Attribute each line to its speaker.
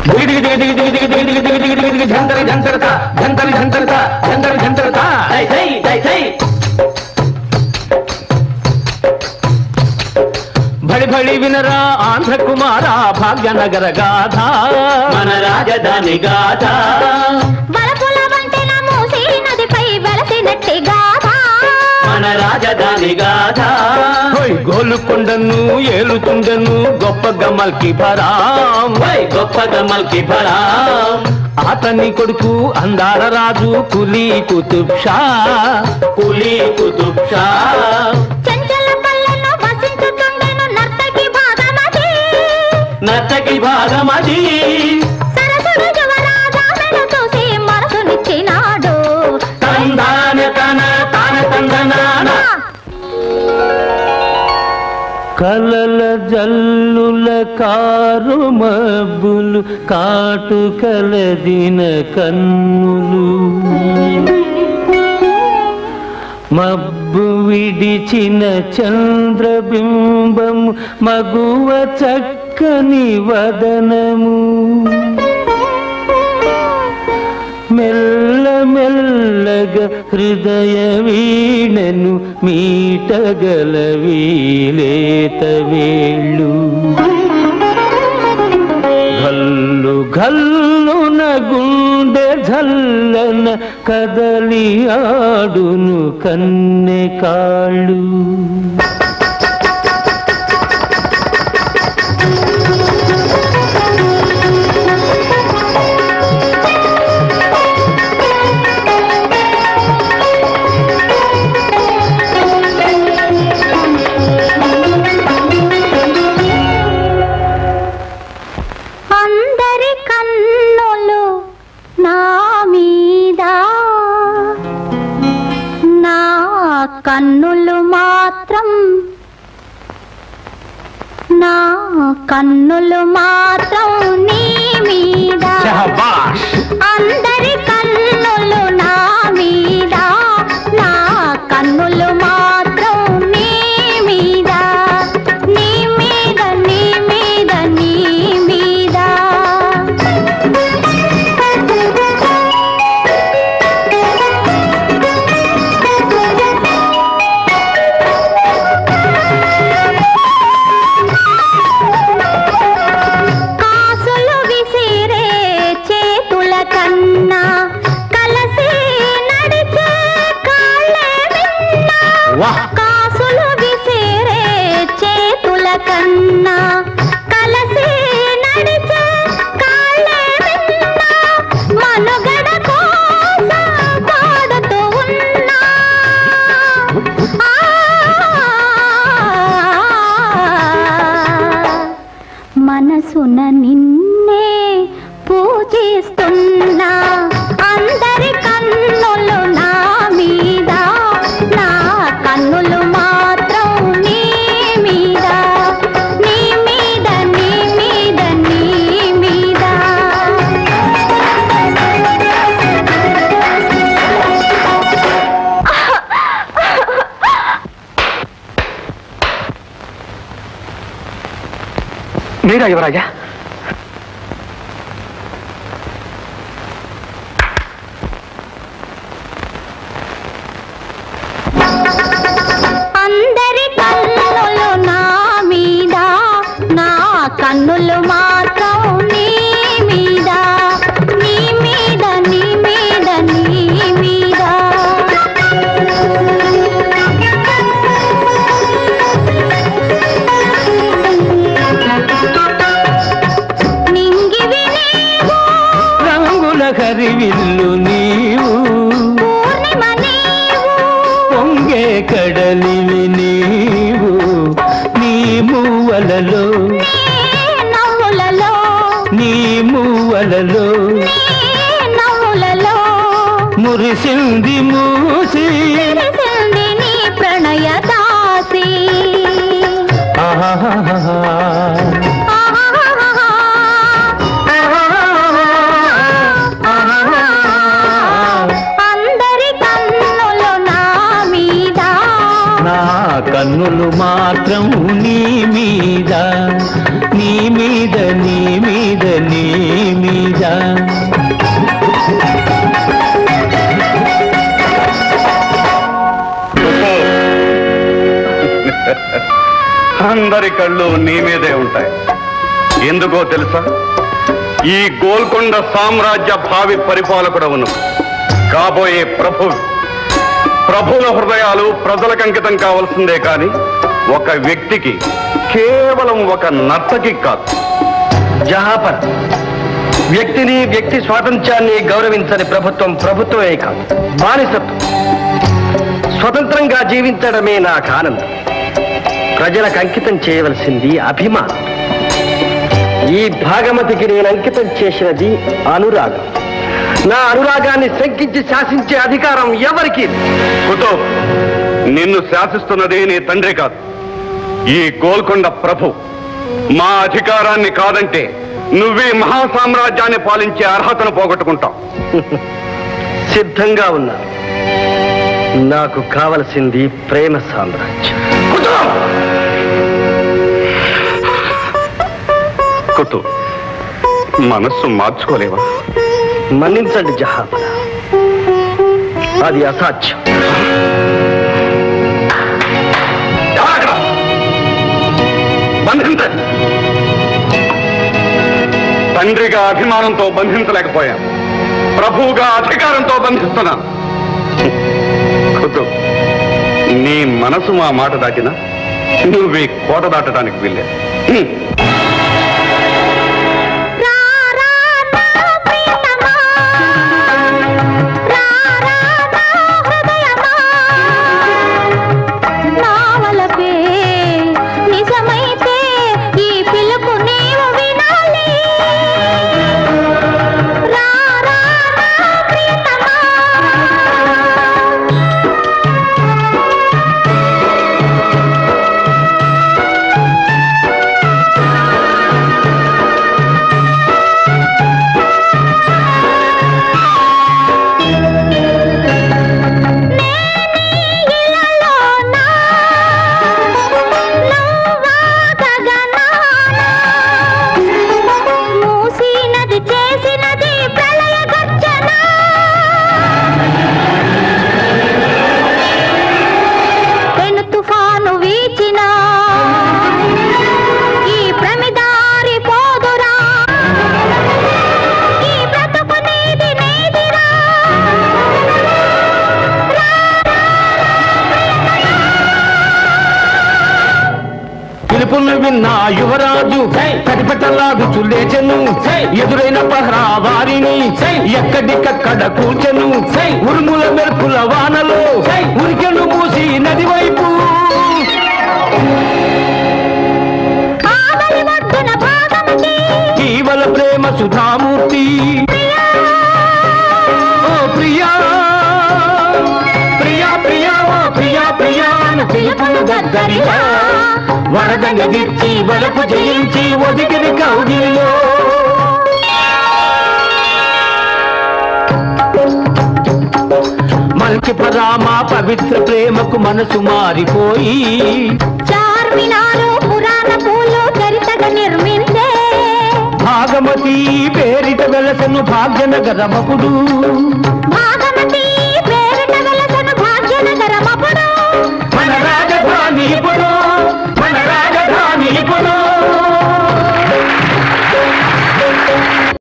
Speaker 1: దిగి దిగి దిగి దిగి దిగి దిగి దిగి దిగి దిగి దిగి దిగి ఝంతరి ఝంతరత ఝంతరి ఝంతరత ఝంతరి ఝంతరత దై దై దై దై బడి బడి వినరా ఆంధ్ర కుమార భాగ్యనగర గాథ మన రాజధాని గాథ
Speaker 2: వలపుల వంతెన మూసి నదిపై వెలసినట్టి గాథ
Speaker 1: మన రాజధాని గాథ గోలుకొండను ఏలుతుండను గొప్ప గమ్మల్కి పరాం గొప్ప గమ్మల్కి పరాం అతని కొడుకు అందాల రాజు కులీ కుతుబ్ షా కులీ కుతుబ్ షా
Speaker 2: చెంచల పల్లెను వసించుతుండెను నర్తకి భాగమతి
Speaker 1: నర్తకి భాగమది
Speaker 2: సరసుడు యువరాజామెను చూసి మనసునిచ్చినాడు
Speaker 1: తందాన తన తాన తందనాన కలల జల్లుల కారు మబ్బులు కాటు కలదిన కన్నులు మబ్బు విడిచిన చంద్రబింబము మగువ చక్కని వదనము మెల్ల మెల్లగా హృదయ వీణను మీటగల వీలేత వేళ్ళు గల్లు గల్లున గుండె జల్లన కదలి ఆడును కన్నె కాళ్ళు
Speaker 2: అందరి కన్నులు నా మీద నా కన్నులు మాత్రం నా కన్నులు మాత్రం నీ మీద అందరి కన్నులు నా మీద నా కన్నులు మాత్రం నీ మీద నీ మీద నీ మీద నీ మీద కాసులు విసిరే చేతుల కన్నా కలసి నడిచే కాళ్ళే విన్నా
Speaker 1: వాహ్
Speaker 2: కాసులు విసిరే చేతుల కన్నా కలసి నడిచే కాళ్ళే విన్నా మనుగడ కోసం పాడుతూ ఉన్నా ఆ మనసున నిన్నే పూజిస్తున్నా అందరి కన్నులు నా మీద నా కన్నులు మాత్రం నీ మీద నీ మీద నీ మీద నీ మీద
Speaker 1: మీరా యువరాజా
Speaker 2: అందరి కన్నులు నా మీద నా కన్నులు మాత్రం నీ మీద నీ మీద నీ మీద నీ మీద నింగివి నీవు
Speaker 1: రంగుల హరివిల్లు నీవు
Speaker 2: పూర్ణిమ నీవు
Speaker 1: పొంగే కడలివి నీవు నీ మూవలలో
Speaker 2: నీ నవ్వులలో
Speaker 1: నీ మూవలలో
Speaker 2: నీ నవ్వులలో
Speaker 1: మురిసింది మూసి
Speaker 2: తెలిసింది నీ ప్రణయ దాసి
Speaker 1: ఆహాహాహా.
Speaker 2: అందరి కన్నులు నా మీద
Speaker 1: నా కన్నులు మాత్రం నీ మీద నీ మీద నీ మీద నీ
Speaker 3: అందరి కళ్ళు నీ మీదే ఉంటాయి ఎందుకో తెలుసా ఈ గోల్కొండ సామ్రాజ్య భావి పరిపాలకుడవును కాబోయే ప్రభు ప్రభుల హృదయాలు ప్రజలకు అంకితం కావాల్సిందే కాని ఒక వ్యక్తికి కేవలం ఒక నర్తకి కాదు
Speaker 4: జహాపర్ వ్యక్తిని వ్యక్తి స్వాతంత్ర్యాన్ని గౌరవించని ప్రభుత్వం ప్రభుత్వమే కాదు బానిసత్వం స్వతంత్రంగా జీవించడమే నాకు ఆనందం ప్రజలకు అంకితం చేయవలసింది అభిమానం ఈ భాగమతికి నేను అంకితం చేసినది అనురాగం నా అనురాగాన్ని శంకించి శాసించే అధికారం ఎవరికి
Speaker 3: కుతుబ్ నిన్ను శాసిస్తున్నది నీ తండ్రి కాదు ఈ గోల్కొండ ప్రభు మా అధికారాన్ని కాదంటే నువ్వే మహాసామ్రాజ్యాన్ని పాలించే అర్హతను పోగొట్టుకుంటావు
Speaker 4: సిద్ధంగా ఉన్నాను నాకు కావలసింది ప్రేమ సామ్రాజ్యం
Speaker 3: కుతు మనస్సు మార్చుకోలేవా
Speaker 4: మన్నించండి జహాపన అది అసాధ్యం
Speaker 3: ఎవరక్కడ? బంధించండి తండ్రిగా అభిమానంతో బంధించలేకపోయాను ప్రభువుగా అధికారంతో బంధిస్తున్నాను కుతు నీ మనసు మా మాట దాటినా నువ్వు ఈ కోట దాటడానికి వీల్లేదు హ్మ్.
Speaker 2: రా రా నా ప్రియతమా రా రా నా హృదయమా నా వలపే నిజమైతే ఈ పిలుపు నీవు వినాలి రా రా నా ప్రియతమా మూసినది చేసినది ప్రళయ గర్జన పెను తుఫాను వీచిన ఈ ప్రమిదారి పోదురా ఈ బ్రతుకు నీది నీదిరా
Speaker 1: పిలుపును విన్న యువరాజు కటిపెట్టలాగు చుల్లేచెను ఎదురైన పహరా వారిని ఎక్కడికక్కడ కూర్చెను ఉరుముల మెరుపుల వానలో ఉరికెను మూసి నది వైపు
Speaker 2: ఆవలి ఒడ్డున భాగమతి
Speaker 1: జీవల ప్రేమ సుధామూర్తి ఓ ప్రియా ప్రియా ప్రియా ఓ ప్రియా ప్రియా అను పిలుపును దగ్గరిగా వరదంగ దిచ్చి వలపు జయించి ఒదిగిరి కౌగిలిలో మల్కి పరామా పవిత్ర ప్రేమకు మనసు మారిపోయి
Speaker 2: చార్మినారు పురాణ పూలు చరితగా నిర్మించే
Speaker 1: భాగమతి పేరిట వెలసను భాగ్యనగరమపుడు
Speaker 2: భాగమతి పేరిట వెలసను భాగ్యనగరమపుడు
Speaker 1: మన రాజధాని ఇప్పుడు